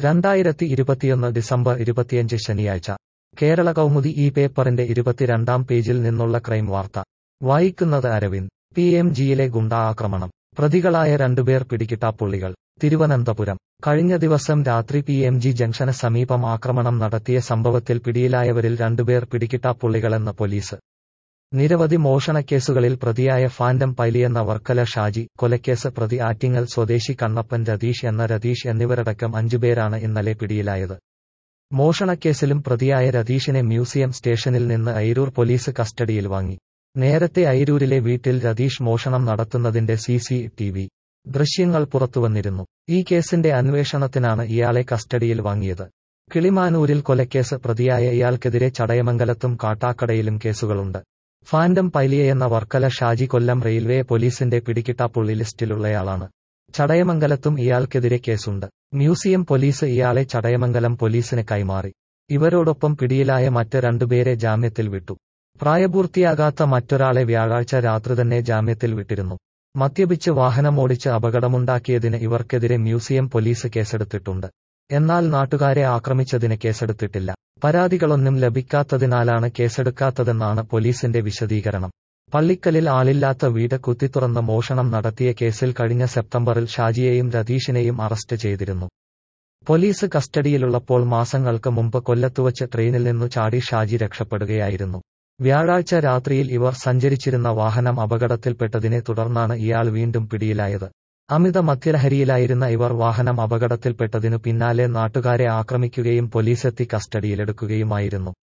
രണ്ടായിരത്തി ഇരുപത്തിയൊന്ന് ഡിസംബർ ഇരുപത്തിയഞ്ച് ശനിയാഴ്ച കേരള കൗമുദി ഈ പേപ്പറിന്റെ ഇരുപത്തിരണ്ടാം പേജിൽ നിന്നുള്ള ക്രൈം വാർത്ത വായിക്കുന്നത് അരവിന്ദ് പി എം ജിയിലെ ഗുണ്ടാ ആക്രമണം പ്രതികളായ രണ്ടുപേർ പിടികിട്ടാപ്പുള്ളികൾ തിരുവനന്തപുരം കഴിഞ്ഞ ദിവസം രാത്രി പി എം ജി ജംഗ്ഷന് സമീപം ആക്രമണം നടത്തിയ സംഭവത്തിൽ പിടിയിലായവരിൽ രണ്ടുപേർ പിടികിട്ടാപ്പുള്ളികളെന്ന് പോലീസ് നിരവധി മോഷണക്കേസുകളിൽ പ്രതിയായ ഫാൻഡം പൈലിയെന്ന വർക്കല ഷാജി കൊലക്കേസ് പ്രതി ആറ്റിങ്ങൽ സ്വദേശി കണ്ണപ്പൻ രതീഷ് എന്ന രതീഷ് എന്നിവരടക്കം അഞ്ചുപേരാണ് ഇന്നലെ പിടിയിലായത് മോഷണക്കേസിലും പ്രതിയായ രതീഷിനെ മ്യൂസിയം സ്റ്റേഷനിൽ നിന്ന് ഐരൂർ പോലീസ് കസ്റ്റഡിയിൽ വാങ്ങി നേരത്തെ ഐരൂരിലെ വീട്ടിൽ രതീഷ് മോഷണം നടത്തുന്നതിന്റെ സി സി ടി വി ദൃശ്യങ്ങൾ പുറത്തുവന്നിരുന്നു ഈ കേസിന്റെ അന്വേഷണത്തിനാണ് ഇയാളെ കസ്റ്റഡിയിൽ വാങ്ങിയത് കിളിമാനൂരിൽ കൊലക്കേസ് പ്രതിയായ ഇയാൾക്കെതിരെ ചടയമംഗലത്തും കാട്ടാക്കടയിലും കേസുകളുണ്ട് ഫാൻഡം പൈലിയെന്ന വർക്കല ഷാജി കൊല്ലം റെയിൽവേ പോലീസിന്റെ പിടികിട്ടാപ്പുള്ളി ലിസ്റ്റിലുള്ളയാളാണ് ചടയമംഗലത്തും ഇയാൾക്കെതിരെ കേസുണ്ട് മ്യൂസിയം പോലീസ് ഇയാളെ ചടയമംഗലം പോലീസിന് കൈമാറി ഇവരോടൊപ്പം പിടിയിലായ മറ്റ് രണ്ടുപേരെ ജാമ്യത്തിൽ വിട്ടു പ്രായപൂർത്തിയാകാത്ത മറ്റൊരാളെ വ്യാഴാഴ്ച രാത്രി തന്നെ ജാമ്യത്തിൽ വിട്ടിരുന്നു മദ്യപിച്ച് വാഹനമോടിച്ച് അപകടമുണ്ടാക്കിയതിന് ഇവർക്കെതിരെ മ്യൂസിയം പോലീസ് കേസെടുത്തിട്ടുണ്ട് എന്നാൽ നാട്ടുകാരെ ആക്രമിച്ചതിന് കേസെടുത്തിട്ടില്ല പരാതികളൊന്നും ലഭിക്കാത്തതിനാലാണ് കേസെടുക്കാത്തതെന്നാണ് പോലീസിന്റെ വിശദീകരണം പള്ളിക്കലിൽ ആളില്ലാത്ത വീട് കുത്തിത്തുറന്ന് മോഷണം നടത്തിയ കേസിൽ കഴിഞ്ഞ സെപ്റ്റംബറിൽ ഷാജിയെയും രതീഷിനെയും അറസ്റ്റ് ചെയ്തിരുന്നു പോലീസ് കസ്റ്റഡിയിലുള്ളപ്പോൾ മാസങ്ങൾക്ക് മുമ്പ് കൊല്ലത്തുവച്ച് ട്രെയിനിൽ നിന്നു ചാടി ഷാജി രക്ഷപ്പെടുകയായിരുന്നു വ്യാഴാഴ്ച രാത്രിയിൽ ഇവർ സഞ്ചരിച്ചിരുന്ന വാഹനം അപകടത്തിൽപ്പെട്ടതിനെ തുടർന്നാണ് ഇയാൾ വീണ്ടും പിടിയിലായത് അമിത മദ്യലഹരിയിലായിരുന്ന ഇവർ വാഹനം അപകടത്തിൽപ്പെട്ടതിനു പിന്നാലെ നാട്ടുകാരെ ആക്രമിക്കുകയും പോലീസെത്തി കസ്റ്റഡിയിലെടുക്കുകയുമായിരുന്നു